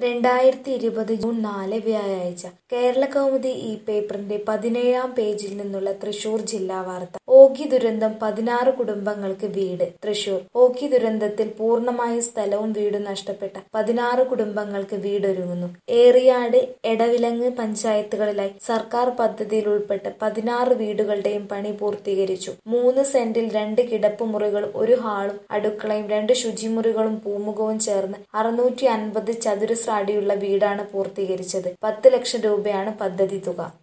രണ്ടായിരത്തി ഇരുപത് ജൂൺ നാല് വ്യാഴാഴ്ച കേരളകൗമുദി ഈ പേപ്പറിന്റെ പതിനേഴാം പേജിൽ നിന്നുള്ള തൃശൂർ ജില്ലാ വാർത്ത ഓഖി ദുരന്തം പതിനാറ് കുടുംബങ്ങൾക്ക് വീട് തൃശൂർ ഓഖി ദുരന്തത്തിൽ പൂർണ്ണമായ സ്ഥലവും വീടും നഷ്ടപ്പെട്ട പതിനാറ് കുടുംബങ്ങൾക്ക് വീടൊരുങ്ങുന്നു ഏറിയാട് എടവിലങ്ങ് പഞ്ചായത്തുകളിലായി സർക്കാർ പദ്ധതിയിൽ ഉൾപ്പെട്ട പതിനാറ് വീടുകളുടെയും പണി പൂർത്തീകരിച്ചു മൂന്ന് സെന്റിൽ രണ്ട് കിടപ്പുമുറികളും ഒരു ഹാളും അടുക്കളയും രണ്ട് ശുചിമുറികളും പൂമുഖവും ചേർന്ന് അറുന്നൂറ്റി അൻപത് ചതുരശ്ര അടിയുള്ള വീടാണ് പൂർത്തീകരിച്ചത് പത്ത് ലക്ഷം രൂപയാണ് പദ്ധതി തുക